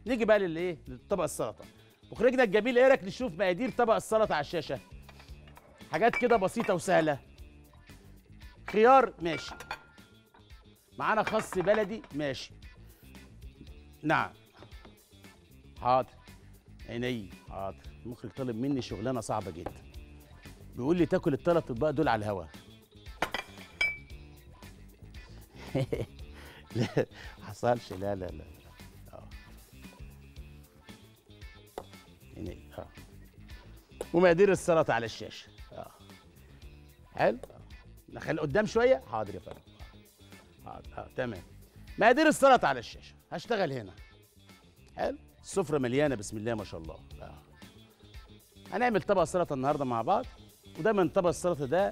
نيجي بقى للايه للطبق السلطه مخرجنا الجميل ايه رايك نشوف مقادير طبق السلطه على الشاشه حاجات كده بسيطه وسهله خيار ماشي معانا خس بلدي ماشي نعم حاضر عيني حاضر المخرج طلب مني شغلانه صعبه جدا بيقول لي تاكل الثلاث اطباق دول على الهوا لا حصلش لا لا لا اه عيني اه ومقادير السلطه على الشاشه اه حلو نخلي قدام شويه حاضر يا فندم حاضر اه تمام مقادير السلطه على الشاشه هشتغل هنا حلو السفره مليانه بسم الله ما شاء الله آه. هنعمل طبق سلطه النهارده مع بعض ودايما طبق السلطه ده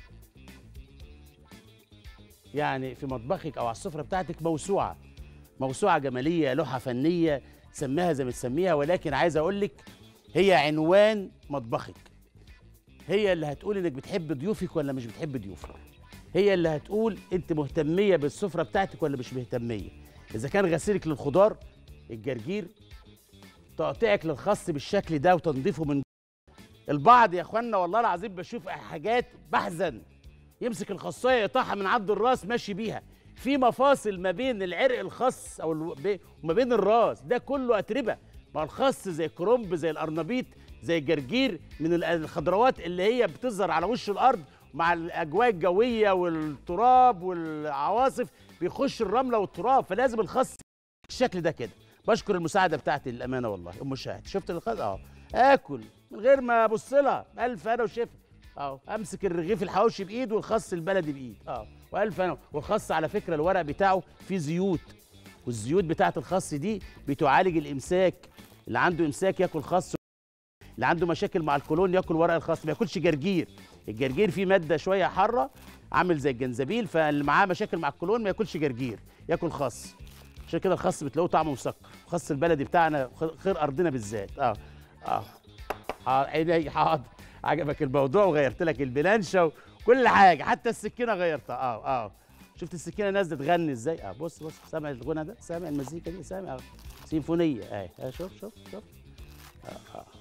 يعني في مطبخك او على السفره بتاعتك موسوعه موسوعه جماليه لوحه فنيه سميها زي ما تسميها ولكن عايز اقول لك هي عنوان مطبخك هي اللي هتقول انك بتحب ضيوفك ولا مش بتحب ضيوفك هي اللي هتقول انت مهتميه بالسفره بتاعتك ولا مش مهتميه اذا كان غسيلك للخضار الجرجير تقطيعك للخس بالشكل ده وتنظيفه من البعض يا اخوانا والله العظيم بشوف حاجات بحزن يمسك الخاصيه يقطعها من عند الراس ماشي بيها في مفاصل ما بين العرق الخاص او الو- بي- وما بين الراس ده كله اتربه ما الخس زي الكرنب زي القرنبيط زي الجرجير من ال- الخضروات اللي هي بتظهر على وش الارض مع الاجواء الجويه والتراب والعواصف بيخش الرمله والتراب فلازم الخس بالشكل ده كده بشكر المساعده بتاعتي للامانه والله ام شاهد شفت الخس اه اكل من غير ما ابص لها الف انا وشفت اه امسك الرغيف الحواوشي بايد والخس البلدي بايد اه والف انا والخس على فكره الورق بتاعه فيه زيوت والزيوت بتاعه الخس دي بتعالج الامساك اللي عنده امساك ياكل خس اللي عنده مشاكل مع الكولون ياكل ورق الخس ما ياكلش جرجير الجرجير فيه ماده شويه حاره عامل زي الجنزبيل فاللي معاه مشاكل مع الكولون ما ياكلش جرجير ياكل خس عشان كده الخس بتلاقوه طعمه مسكر الخس البلدي بتاعنا خ- خير ارضنا بالذات اه اه اه عيني حاضر عجبك الموضوع وغيرت لك البلانشه وكل حاجه حتى السكينه غيرتها اه اه شفت السكينه نازله تغني ازاي اه بص بص سامع الغنى ده سامع المزيكا دي سامع اه سيمفونيه اهي اه شوف شوف شوف آه آه آه.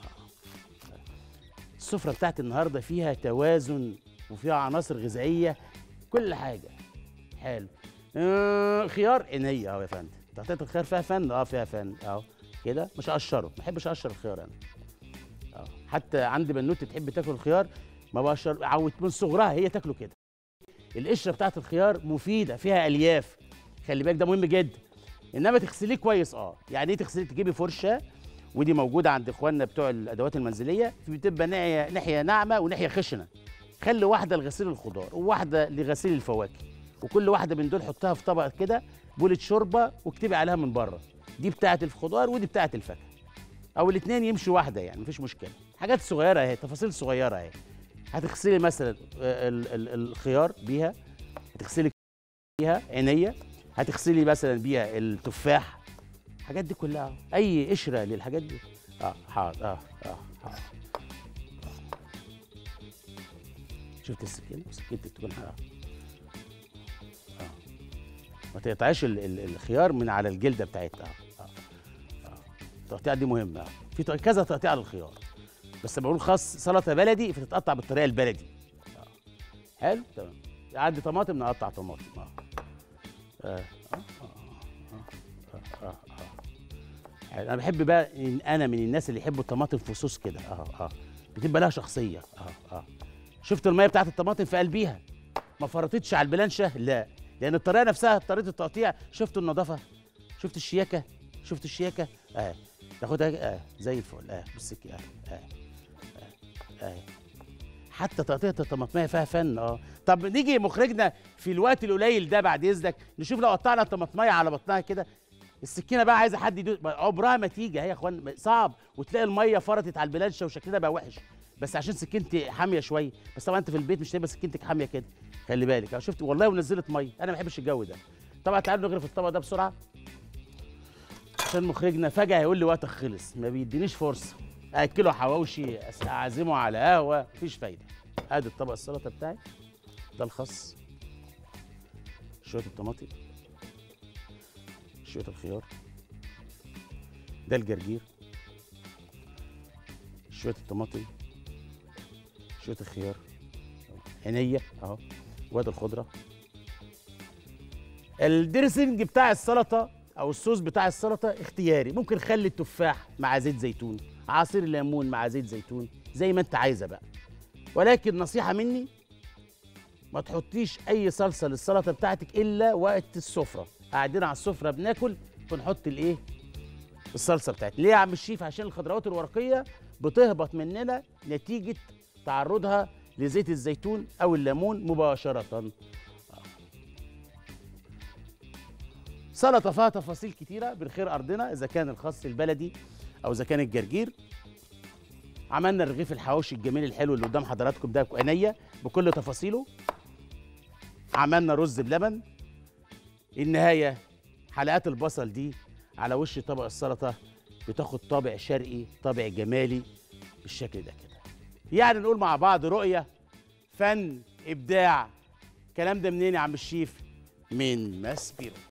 السفره بتاعت النهارده فيها توازن وفيها عناصر غذائيه كل حاجه حلو آه خيار عينيا اهو يا فندم تحطيت الخيار فيها فن اه فيها فن اهو كده مش هقشره ما بحبش اقشر الخيار انا اه حتى عندي بنوته تحب تاكل الخيار ما بقشر عودت من صغرها هي تاكله كده القشره بتاعت الخيار مفيده فيها الياف خلي بالك ده مهم جدا انما تغسليه كويس اه يعني ايه تغسليه تجيبي فرشه ودي موجوده عند اخواننا بتوع الادوات المنزليه بتبقى ناحيه ناحيه ناعمه وناحيه خشنه خلي واحده لغسيل الخضار وواحده لغسيل الفواكه وكل واحده من دول حطها في طبق كده بولة شوربه واكتبي عليها من بره دي بتاعه الخضار ودي بتاعه الفاكهه او الاثنين يمشوا واحده يعني مفيش مشكله حاجات صغيره اهي تفاصيل صغيره اهي هتغسلي مثلا آه، ال- ال- الخيار بيها هتغسلي بيها عينيه هتغسلي مثلا بيها التفاح الحاجات دي كلها اي قشره للحاجات دي اه حاضر اه اه حاضر شفت السكينه سكينتك تكون حاضر اه ما تقطعيش ال- ال- الخيار من على الجلده بتاعتها اه اه اه التقطيعه دي مهمه آه. في تق- كذا تقطيع للخيار بس لما بقول خاص سلطه بلدي فتتقطع بالطريقه البلدي آه. حلو تمام عندي طماطم نقطع طماطم اه آه. آه. آه. آه. آه. حلو. انا بحب بقى إن انا من الناس اللي يحبوا الطماطم في صوص كده اه اه بتبقى لها شخصيه اه اه شفت الميه بتاعت الطماطم في قلبيها ما فرطتش على البلانشه لا لان الطريقه نفسها طريقه التقطيع شفت النظافه شفت الشياكه شفت الشياكه اه تاخدها اه زي الفل اه بالسكي اه اه اه, آه. حتى تقطيعة الطماطمية فيها فن اه طب نيجي مخرجنا في الوقت القليل ده بعد اذنك نشوف لو قطعنا الطماطمية على بطنها كده السكينه بقى عايزه حد يدوس عمرها ما تيجي هي يا اخوان صعب وتلاقي الميه فرطت على البلانشه وشكلها بقى وحش بس عشان سكينتي حاميه شويه بس طبعا انت في البيت مش هتبقى سكينتك حاميه كده خلي بالك أنا شفت والله ونزلت ميه انا ما بحبش الجو ده طبعا تعالوا نغرف الطبق ده بسرعه عشان مخرجنا فجاه هيقول لي وقتك خلص ما بيدينيش فرصه اكله حواوشي أس- اعزمه على قهوه مفيش فايده ادي الطبق السلطه بتاعي ده الخس شويه الطماطم شويه الخيار ده الجرجير شويه الطماطم شويه الخيار عينيا اهو وادي الخضره الدريسنج بتاع السلطه او الصوص بتاع السلطه اختياري ممكن خلي التفاح مع زيت زيتون عصير الليمون مع زيت زيتون زي ما انت عايزه بقى ولكن نصيحه مني ما تحطيش اي صلصه للسلطه بتاعتك الا وقت السفره قاعدين على السفره بناكل ونحط الايه الصلصه بتاعتنا ليه يا عم الشيف عشان الخضروات الورقيه بتهبط مننا نتيجه تعرضها لزيت الزيتون او الليمون مباشره سلطه فيها تفاصيل كتيره من خير ارضنا اذا كان الخس البلدي او اذا كان الجرجير عملنا الرغيف الحواوشي الجميل الحلو اللي قدام حضراتكم ده بعينيا بكل تفاصيله عملنا رز بلبن النهايه حلقات البصل دي على وش طبق السلطه بتاخد طابع شرقي طابع جمالي بالشكل ده كده يعني نقول مع بعض رؤيه فن ابداع الكلام ده منين يا عم الشيف من ماسبيرو